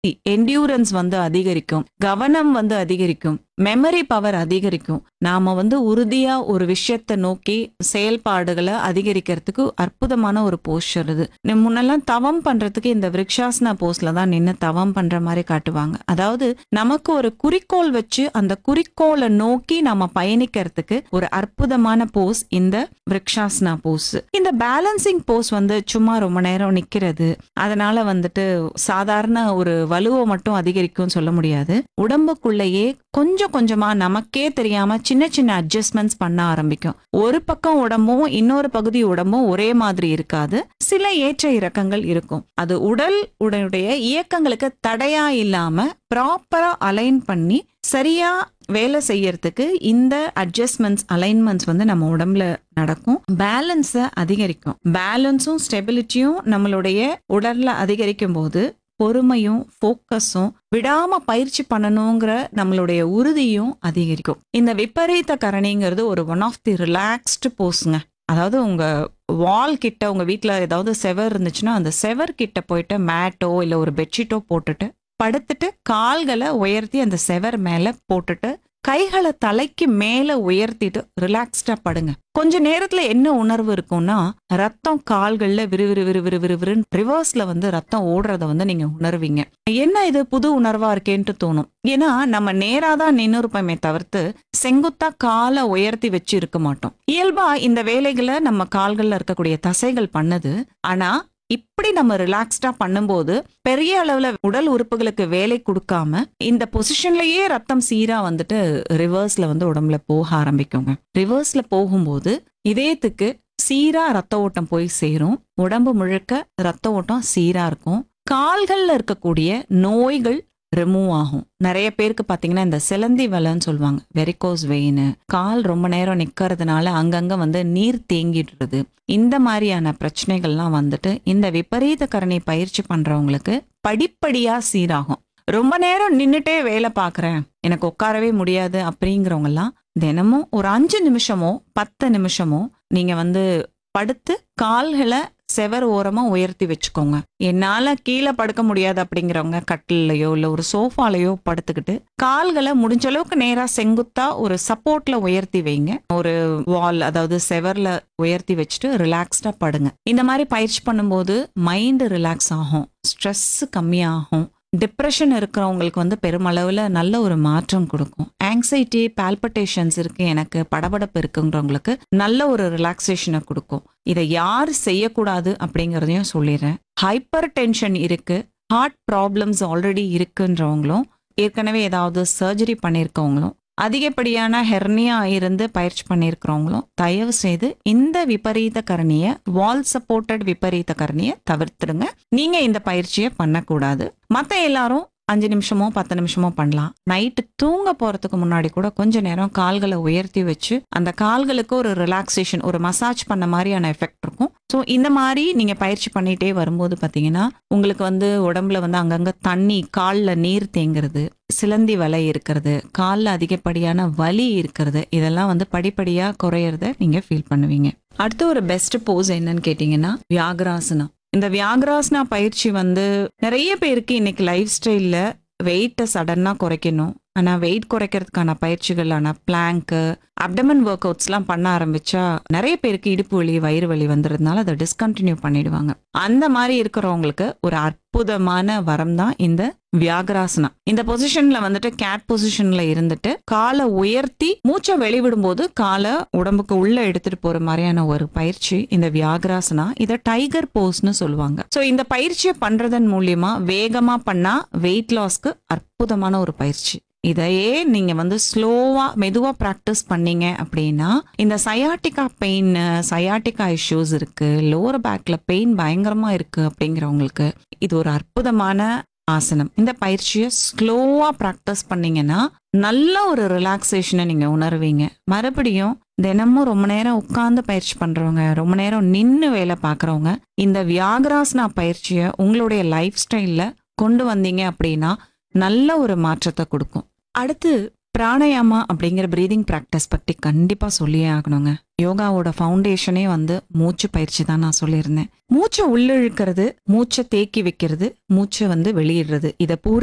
endurance வந்து அதிகரிக்கும் கவனம் வந்து அதிகரிக்கும் மெமரி பவர் அதிகரிக்கும் நாம வந்து உறுதியா ஒரு விஷயத்தை நோக்கி செயல்பாடுகளை அதிகரிக்கிறதுக்கு அற்புதமான ஒரு போஸ்டர் இது நம்ம முன்னெல்லாம் தவம் பண்றதுக்கு இந்த விருக்ஷாசனா போஸ்ல தான் நின்று தவம் பண்ற மாதிரி காட்டுவாங்க அதாவது நமக்கு ஒரு குறிக்கோள் வச்சு அந்த குறிக்கோளை நோக்கி நம்ம பயணிக்கிறதுக்கு ஒரு அற்புதமான போஸ் இந்த விருக்ஷாசனா போஸ் இந்த பேலன்சிங் போஸ் வந்து சும்மா ரொம்ப நேரம் நிக்கிறது அதனால வந்துட்டு சாதாரண ஒரு வலுவை மட்டும் அதிகரிக்கும்னு சொல்ல முடியாது உடம்புக்குள்ளேயே கொஞ்சம் கொஞ்சமா நமக்கே தெரியாம சின்ன சின்ன அட்ஜஸ்ட்மெண்ட்ஸ் பண்ண ஆரம்பிக்கும் ஒரு பக்கம் உடம்பும் இன்னொரு பகுதி உடம்பும் ஒரே மாதிரி இருக்காது சில ஏற்ற இறக்கங்கள் இருக்கும் அது உடல் உடனுடைய இயக்கங்களுக்கு தடையா இல்லாம ப்ராப்பரா அலைன் பண்ணி சரியா வேலை செய்யறதுக்கு இந்த அட்ஜஸ்ட்மெண்ட்ஸ் அலைன்மெண்ட்ஸ் வந்து நம்ம உடம்புல நடக்கும் பேலன்ஸை அதிகரிக்கும் பேலன்ஸும் ஸ்டெபிலிட்டியும் நம்மளுடைய உடல்ல அதிகரிக்கும் போது பொறுமையும் ஃபோக்கஸும் விடாம பயிற்சி பண்ணணுங்கிற நம்மளுடைய உறுதியும் அதிகரிக்கும் இந்த விபரீத கரணிங்கிறது ஒரு ஒன் ஆஃப் தி ரிலாக்ஸ்டு போஸுங்க அதாவது உங்க வால் கிட்ட உங்க வீட்ல ஏதாவது செவர் இருந்துச்சுன்னா அந்த செவர் கிட்ட போயிட்டு மேட்டோ இல்ல ஒரு பெட்ஷீட்டோ போட்டுட்டு படுத்துட்டு கால்களை உயர்த்தி அந்த செவர் மேல போட்டுட்டு கைகளை தலைக்கு மேல உயர்த்திட்டு ரிலாக்ஸ்டா படுங்க கொஞ்ச நேரத்துல என்ன உணர்வு இருக்கும்னா ரத்தம் கால்கள்ல விறுவிறு விறுவிறு விறுவிறுன்னு ரிவர்ஸ்ல வந்து ரத்தம் ஓடுறத வந்து நீங்க உணர்வீங்க என்ன இது புது உணர்வா இருக்கேன்ட்டு தோணும் ஏன்னா நம்ம நேரா தான் நின்று இருப்போமே தவிர்த்து செங்குத்தா காலை உயர்த்தி வச்சு இருக்க மாட்டோம் இயல்பா இந்த வேலைகளை நம்ம கால்கள்ல இருக்கக்கூடிய தசைகள் பண்ணுது ஆனா இப்படி நம்ம ரிலாக்ஸ்டா பண்ணும்போது பெரிய அளவுல உடல் உறுப்புகளுக்கு வேலை கொடுக்காம இந்த பொசிஷன்லயே ரத்தம் சீரா வந்துட்டு ரிவர்ஸ்ல வந்து உடம்புல போக ஆரம்பிக்குங்க ரிவர்ஸ்ல போகும்போது இதயத்துக்கு சீரா ரத்த ஓட்டம் போய் சேரும் உடம்பு முழுக்க ரத்த ஓட்டம் சீரா இருக்கும் கால்கள்ல இருக்கக்கூடிய நோய்கள் ரிமூவ் ஆகும் நிறைய பேருக்கு பாத்தீங்கன்னா இந்த சிலந்தி வலைன்னு சொல்லுவாங்க வெரிகோஸ் வெயின் கால் ரொம்ப நேரம் நிக்கிறதுனால அங்கங்க வந்து நீர் தேங்கிடுறது இந்த மாதிரியான பிரச்சனைகள்லாம் வந்துட்டு இந்த விபரீத கரணை பயிற்சி பண்றவங்களுக்கு படிப்படியா சீராகும் ரொம்ப நேரம் நின்னுட்டே வேலை பார்க்கறேன் எனக்கு உட்காரவே முடியாது அப்படிங்கிறவங்க எல்லாம் தினமும் ஒரு அஞ்சு நிமிஷமோ பத்து நிமிஷமோ நீங்க வந்து படுத்து கால்களை செவர் ஓரமா உயர்த்தி வச்சுக்கோங்க என்னால கீழே படுக்க முடியாது அப்படிங்கிறவங்க கட்டிலையோ இல்ல ஒரு சோஃபாலையோ படுத்துக்கிட்டு கால்களை முடிஞ்ச அளவுக்கு நேரா செங்குத்தா ஒரு சப்போர்ட்ல உயர்த்தி வைங்க ஒரு வால் அதாவது செவர்ல உயர்த்தி வச்சுட்டு ரிலாக்ஸ்டா படுங்க இந்த மாதிரி பயிற்சி பண்ணும்போது மைண்ட் ரிலாக்ஸ் ஆகும் ஸ்ட்ரெஸ் கம்மியாகும் டிப்ரெஷன் இருக்கிறவங்களுக்கு வந்து பெருமளவில் நல்ல ஒரு மாற்றம் கொடுக்கும் ஆங்ஸைட்டி பால்பட்டேஷன்ஸ் இருக்கு எனக்கு படபடப்பு இருக்குங்கிறவங்களுக்கு நல்ல ஒரு ரிலாக்ஸேஷனை கொடுக்கும் இதை யார் செய்யக்கூடாது அப்படிங்கிறதையும் சொல்லிடுறேன் ஹைப்பர் டென்ஷன் இருக்கு ஹார்ட் ப்ராப்ளம்ஸ் ஆல்ரெடி இருக்குன்றவங்களும் ஏற்கனவே ஏதாவது சர்ஜரி பண்ணியிருக்கவங்களும் அதிகப்படியான ஹெர்னியா இருந்து பயிற்சி பண்ணியிருக்கிறவங்களும் தயவு செய்து இந்த விபரீத கரணிய வால் சப்போர்ட்டட் விபரீத கரணிய தவிர்த்துடுங்க நீங்க இந்த பயிற்சியை பண்ணக்கூடாது மத்த எல்லாரும் அஞ்சு நிமிஷமோ பத்து நிமிஷமோ பண்ணலாம் நைட்டு தூங்க போறதுக்கு முன்னாடி கூட கொஞ்ச நேரம் கால்களை உயர்த்தி வச்சு அந்த கால்களுக்கு ஒரு ரிலாக்ஸேஷன் ஒரு மசாஜ் பண்ண மாதிரியான எஃபெக்ட் இருக்கும் ஸோ இந்த மாதிரி நீங்க பயிற்சி பண்ணிட்டே வரும்போது பாத்தீங்கன்னா உங்களுக்கு வந்து உடம்புல வந்து அங்கங்க தண்ணி கால்ல நீர் தேங்குறது சிலந்தி வலை இருக்கிறது காலில் அதிகப்படியான வலி இருக்கிறது இதெல்லாம் வந்து படிப்படியா குறையறத நீங்க ஃபீல் பண்ணுவீங்க அடுத்து ஒரு பெஸ்ட் போஸ் என்னன்னு கேட்டீங்கன்னா வியாகராசனா இந்த வியாகராசனா பயிற்சி வந்து நிறைய பேருக்கு இன்னைக்கு லைஃப் ஸ்டைல்ல வெயிட்டை சடனா குறைக்கணும் ஆனா வெயிட் குறைக்கிறதுக்கான பயிற்சிகளான பிளாங்க்கு அப்டமன் ஒர்க் அவுட்ஸ்லாம் பண்ண ஆரம்பிச்சா நிறைய பேருக்கு இடுப்பு வலி வயிறு வலி வந்துடுறதுனால அதை டிஸ்கண்டினியூ பண்ணிடுவாங்க அந்த மாதிரி இருக்கிறவங்களுக்கு ஒரு அற்புதமான வரம் தான் இந்த வியாகராசனா இந்த பொசிஷன்ல வந்துட்டு கேட் பொசிஷன்ல இருந்துட்டு காலை உயர்த்தி மூச்சை வெளிவிடும் போது காலை உடம்புக்கு உள்ள எடுத்துட்டு போற மாதிரியான ஒரு பயிற்சி இந்த வியாகராசனா இத டைகர் போஸ்னு சொல்லுவாங்க சோ இந்த பயிற்சியை பண்றதன் மூலியமா வேகமா பண்ணா வெயிட் லாஸ்க்கு அற்புதமான ஒரு பயிற்சி இதையே நீங்க வந்து ஸ்லோவா மெதுவா ப்ராக்டிஸ் பண்ணீங்க அப்படின்னா இந்த சயாட்டிகா பெயின் சயாட்டிகா இஷ்யூஸ் இருக்கு லோவர் பேக்ல பெயின் பயங்கரமா இருக்கு அப்படிங்கிறவங்களுக்கு இது ஒரு அற்புதமான ஆசனம் இந்த பயிற்சியை ஸ்லோவா ப்ராக்டிஸ் பண்ணீங்கன்னா நல்ல ஒரு ரிலாக்ஸேஷனை நீங்க உணர்வீங்க மறுபடியும் தினமும் ரொம்ப நேரம் உட்கார்ந்து பயிற்சி பண்றவங்க ரொம்ப நேரம் நின்று வேலை பார்க்குறவங்க இந்த வியாகராசனா பயிற்சியை உங்களுடைய லைஃப் ஸ்டைல்ல கொண்டு வந்தீங்க அப்படின்னா நல்ல ஒரு மாற்றத்தை கொடுக்கும் அடுத்து பிராணாயாமா அப்படிங்கிற பிரீதிங் ப்ராக்டிஸ் பற்றி கண்டிப்பா சொல்லியே ஆகணுங்க யோகாவோட ஃபவுண்டேஷனே வந்து மூச்சு பயிற்சி தான் நான் சொல்லியிருந்தேன் மூச்சை உள்ளிழுக்கிறது மூச்சை தேக்கி வைக்கிறது மூச்சை வந்து வெளியிடுறது இதை பூரா